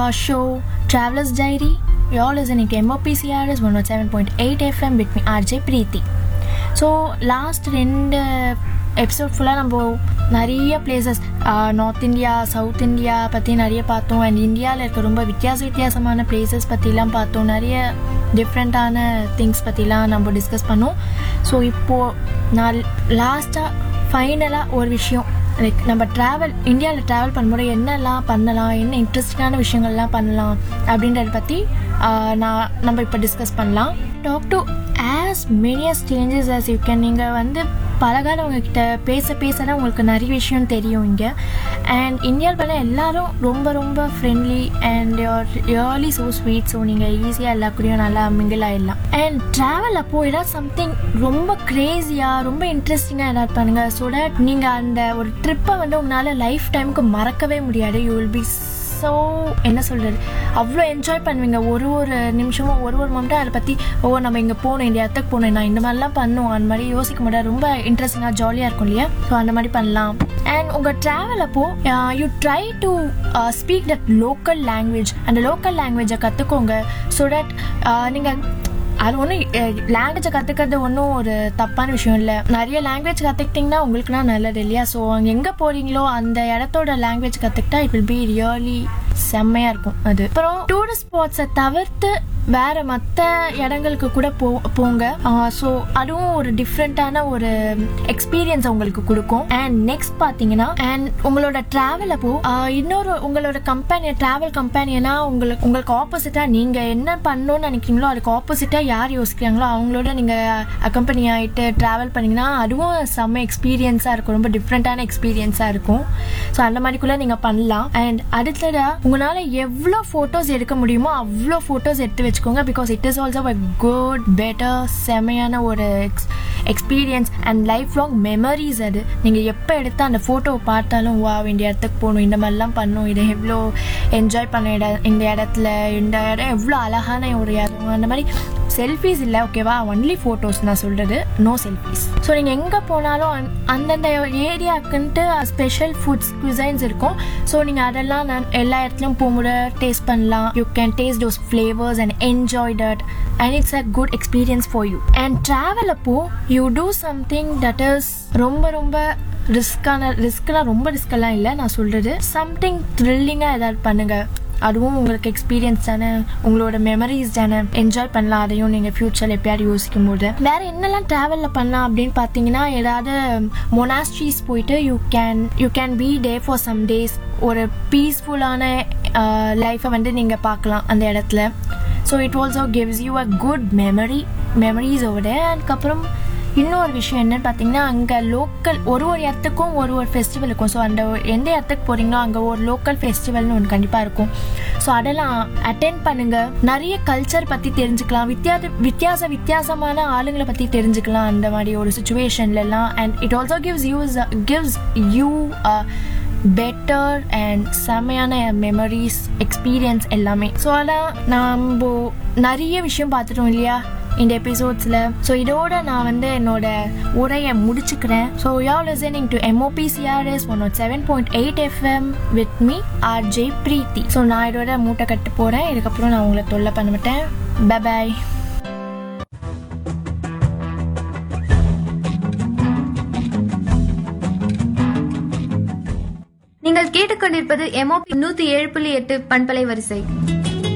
our show Traveler's Diary. You're all listening to MOPCRS 107.8 FM with me, RJ Preeti. So last ரெண்டு episode ஃபுல்லாக நம்ம நிறைய places north India south India பற்றி நிறைய பார்த்தோம் and இந்தியாவில் இருக்க ரொம்ப வித்தியாச வித்தியாசமான பிளேசஸ் பற்றிலாம் பார்த்தோம் நிறைய டிஃப்ரெண்ட்டான திங்ஸ் பற்றிலாம் நம்ம டிஸ்கஸ் பண்ணோம் ஸோ இப்போது நான் லாஸ்ட்டாக ஃபைனலாக ஒரு விஷயம் லைக் நம்ம ட்ராவல் இந்தியாவில் ட்ராவல் பண்ணும்போது என்னெல்லாம் பண்ணலாம் என்ன இன்ட்ரெஸ்டிங்கான விஷயங்கள்லாம் பண்ணலாம் அப்படின்றத பற்றி நான் நம்ம இப்போ டிஸ்கஸ் பண்ணலாம் talk to as many as changes as you can நீங்கள் வந்து பழகாதவங்க கிட்ட பேச பேச தான் உங்களுக்கு நிறைய விஷயம் தெரியும் இங்கே அண்ட் இந்தியாவில் பண்ண எல்லாரும் ரொம்ப ரொம்ப friendly and you're really so sweet so நீங்கள் ஈஸியாக எல்லா கூடயும் நல்லா மிங்கிள் ஆகிடலாம் அண்ட் ட்ராவல் அப்போ ஏதாவது சம்திங் ரொம்ப க்ரேஸியாக ரொம்ப இன்ட்ரெஸ்டிங்காக ஏதாவது பண்ணுங்கள் ஸோ தட் நீங்கள் அந்த ஒரு ட்ரிப்பை வந்து உங்களால் லைஃப் டைமுக்கு மறக்கவே முடியாது யூ வில் பி ஸோ என்ன சொல்கிறது அவ்வளோ என்ஜாய் பண்ணுவீங்க ஒரு ஒரு நிமிஷமும் ஒரு ஒரு மொமெண்ட்டும் அதை பற்றி ஓ நம்ம இங்கே போகணும் இந்த இடத்துக்கு போகணும் நான் இந்த மாதிரிலாம் பண்ணுவோம் அந்த மாதிரி யோசிக்க முடியாது ரொம்ப இன்ட்ரெஸ்டிங்காக ஜாலியாக இருக்கும் இல்லையா ஸோ அந்த மாதிரி பண்ணலாம் அண்ட் உங்கள் ட்ராவல் அப்போ you try to speak that local language அந்த லோக்கல் லாங்குவேஜை கற்றுக்கோங்க ஸோ தட் நீங்கள் அது ஒன்றும் லாங்குவேஜை கற்றுக்கிறது ஒன்றும் ஒரு தப்பான விஷயம் இல்லை நிறைய லாங்குவேஜ் கற்றுக்கிட்டிங்கன்னா உங்களுக்குனா நல்லது இல்லையா ஸோ அங்கே எங்கே போகிறீங்களோ அந்த இடத்தோட லாங்குவேஜ் கற்றுக்கிட்டா இட் வில் பி ரியலி செம்மையாக இருக்கும் அது அப்புறம் டூரிஸ்ட் ஸ்பாட்ஸை தவிர்த்து வேற மற்ற இடங்களுக்கு கூட போ போங்க ஸோ அதுவும் ஒரு டிஃப்ரெண்ட்டான ஒரு எக்ஸ்பீரியன்ஸ் உங்களுக்கு கொடுக்கும் அண்ட் நெக்ஸ்ட் பார்த்தீங்கன்னா அண்ட் உங்களோட ட்ராவல் அப்போ இன்னொரு உங்களோட கம்பெனி ட்ராவல் கம்பெனினா உங்களுக்கு உங்களுக்கு ஆப்போசிட்டாக நீங்கள் என்ன பண்ணணும்னு நினைக்கிறீங்களோ அதுக்கு ஆப்போசிட்டாக யார் யோசிக்கிறாங்களோ அவங்களோட நீங்கள் அக்கம்பெனி ஆகிட்டு ட்ராவல் பண்ணிங்கன்னா அதுவும் செம்ம எக்ஸ்பீரியன்ஸாக இருக்கும் ரொம்ப டிஃப்ரெண்ட்டான எக்ஸ்பீரியன்ஸாக இருக்கும் ஸோ அந்த மாதிரிக்குள்ளே நீங்கள் பண்ணலாம் அண்ட் அடுத்ததாக உங்களால் எவ்வளோ ஃபோட்டோஸ் எடுக்க முடியுமோ அவ்வளோ ஃபோட்டோஸ் எடுத்து வச்சுக்கோங்க because it is also a good better செமையான ஒரு எக்ஸ் experience and life long memories அது நீங்கள் எப்போ எடுத்து அந்த ஃபோட்டோவை பார்த்தாலும் வா வேண்டிய இடத்துக்கு போகணும் இந்த மாதிரிலாம் பண்ணணும் இதை எவ்வளோ என்ஜாய் பண்ண இடம் இந்த இடத்துல இந்த இடம் எவ்வளோ அழகான ஒரு இடம் அந்த மாதிரி செல்ஃபீஸ் இல்லை ஓகேவா ஒன்லி ஃபோட்டோஸ் நான் சொல்கிறது நோ செல்ஃபீஸ் ஸோ நீங்கள் எங்கே போனாலும் அந்தந்த ஏரியாவுக்குன்ட்டு ஸ்பெஷல் ஃபுட்ஸ் குசைன்ஸ் இருக்கும் ஸோ நீங்கள் அதெல்லாம் நான் எல்லா இடத்துலையும் போகும்போது டேஸ்ட் பண்ணலாம் you can taste those flavours and enjoy that and it's a good experience for you and travel அப்போ you do something that is ரொம்ப ரொம்ப ரிஸ்க்கான ரிஸ்க்லாம் ரொம்ப ரிஸ்க்கெல்லாம் இல்லை நான் சொல்கிறது சம்திங் த்ரில்லிங்காக ஏதாவது பண்ணுங்கள் அதுவும் உங்களுக்கு எக்ஸ்பீரியன்ஸ் தானே உங்களோட மெமரிஸ் தானே என்ஜாய் பண்ணலாம் அதையும் நீங்கள் ஃப்யூச்சரில் எப்பயாவது யோசிக்கும் போது வேறு என்னெல்லாம் ட்ராவலில் பண்ணலாம் அப்படின்னு பார்த்தீங்கன்னா ஏதாவது மொனாஸ்ட்ரீஸ் போயிட்டு you can you can be there for some days ஒரு பீஸ்ஃபுல்லான லைஃப்பை வந்து நீங்கள் பார்க்கலாம் அந்த இடத்துல so it also gives you a good memory memories ஓட அதுக்கப்புறம் இன்னொரு விஷயம் என்னன்னு பார்த்தீங்கன்னா அங்கே லோக்கல் ஒரு ஒரு இடத்துக்கும் ஒரு ஒரு ஃபெஸ்டிவல் இருக்கும் ஸோ அந்த எந்த இடத்துக்கு போகிறீங்களோ அங்கே ஒரு லோக்கல் ஃபெஸ்டிவல்னு ஒன்று கண்டிப்பாக இருக்கும் ஸோ அதெல்லாம் அட்டென்ட் பண்ணுங்க நிறைய கல்ச்சர் பற்றி தெரிஞ்சுக்கலாம் வித்தியாச வித்தியாச வித்தியாசமான ஆளுங்களை பற்றி தெரிஞ்சுக்கலாம் அந்த மாதிரி ஒரு சுச்சுவேஷன்லலாம் and it also gives use gives you better and செம்மையான மெமரிஸ் எக்ஸ்பீரியன்ஸ் எல்லாமே ஸோ அதான் நம்ம நிறைய விஷயம் பார்த்துட்டோம் இல்லையா இந்த எபிசோட்ஸில் ஸோ இதோட நான் வந்து என்னோட உரையை முடிச்சுக்கிறேன் so you're listening to MOPCRS one naught seven point eight FM with me RJ Preethi so நான் இதோட மூட்டை கட்டு போகிறேன் இதுக்கப்புறம் நான் உங்களை தொல்லை பண்ண மாட்டேன் பபாய் நீங்கள் கேட்டுக்கொண்டிருப்பது எம்ஓபி நூத்தி ஏழு புள்ளி எட்டு பண்பலை வரிசை